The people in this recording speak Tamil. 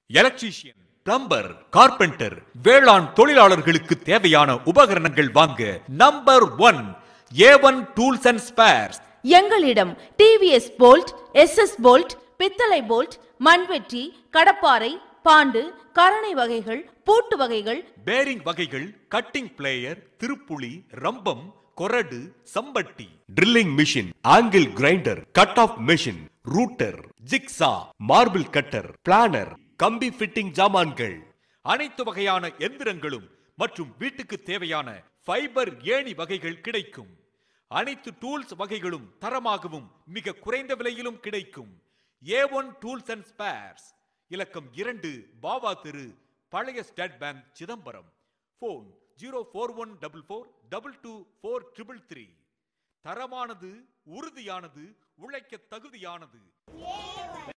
எலக்ட்ரீஷியன் பிளம்பர் கார்பெண்டர் வேளாண் தொழிலாளர்களுக்கு தேவையான உபகரணங்கள் வாங்க number one A one tools and spares எங்களிடம் டிவிஎஸ் போல்ட் எஸ்எஸ் போல்ட் பித்தளை போல்ட் மண்வெட்டி கடப்பாரை பாண்டு கரணை வகைகள் பூட்டு வகைகள் பேரிங் வகைகள் கட்டிங் பிளேயர் திருப்புளி ரம்பம் கொரடு சம்பட்டி drilling machine angle grinder cut off machine router jigsaw marble cutter planer கம்பி ஃபிட்டிங் ஜாமான்கள் அனைத்து வகையான எந்திரங்களும் மற்றும் வீட்டுக்கு தேவையான ஃபைபர் ஏணி வகைகள் கிடைக்கும் அனைத்து டூல்ஸ் வகைகளும் தரமாகவும் மிக குறைந்த விலையிலும் கிடைக்கும் A one tools and spares இலக்கம் இரண்டு பாவா தெரு பழைய state bank Chidambaram phone zero four one double four double two four triple three தரமானது உறுதியானது உழைக்க தகுதியானது